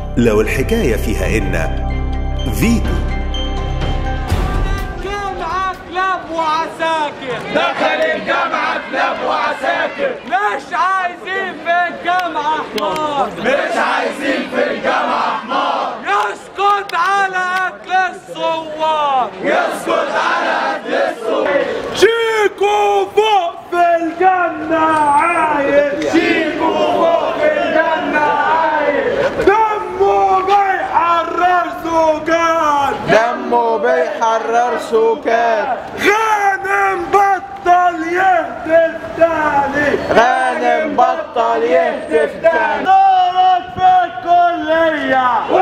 لو الحكاية فيها إن فيتو جامعة كلاب وعساكر دخل الجامعة كلاب وعساكر مش عايزين في الجامعة حمار مش عايزين في الجامعة حمار يسكت على قتل الثوار يسكت على قتل السوق شيكو فوق في الجنة عايش شيكو فوق في الجنة عايش دمه بيحرر سكان دمه بيحرر سكات غانم بطل يهتف تاني غانم بطل يهتف تاني دورك في الكلية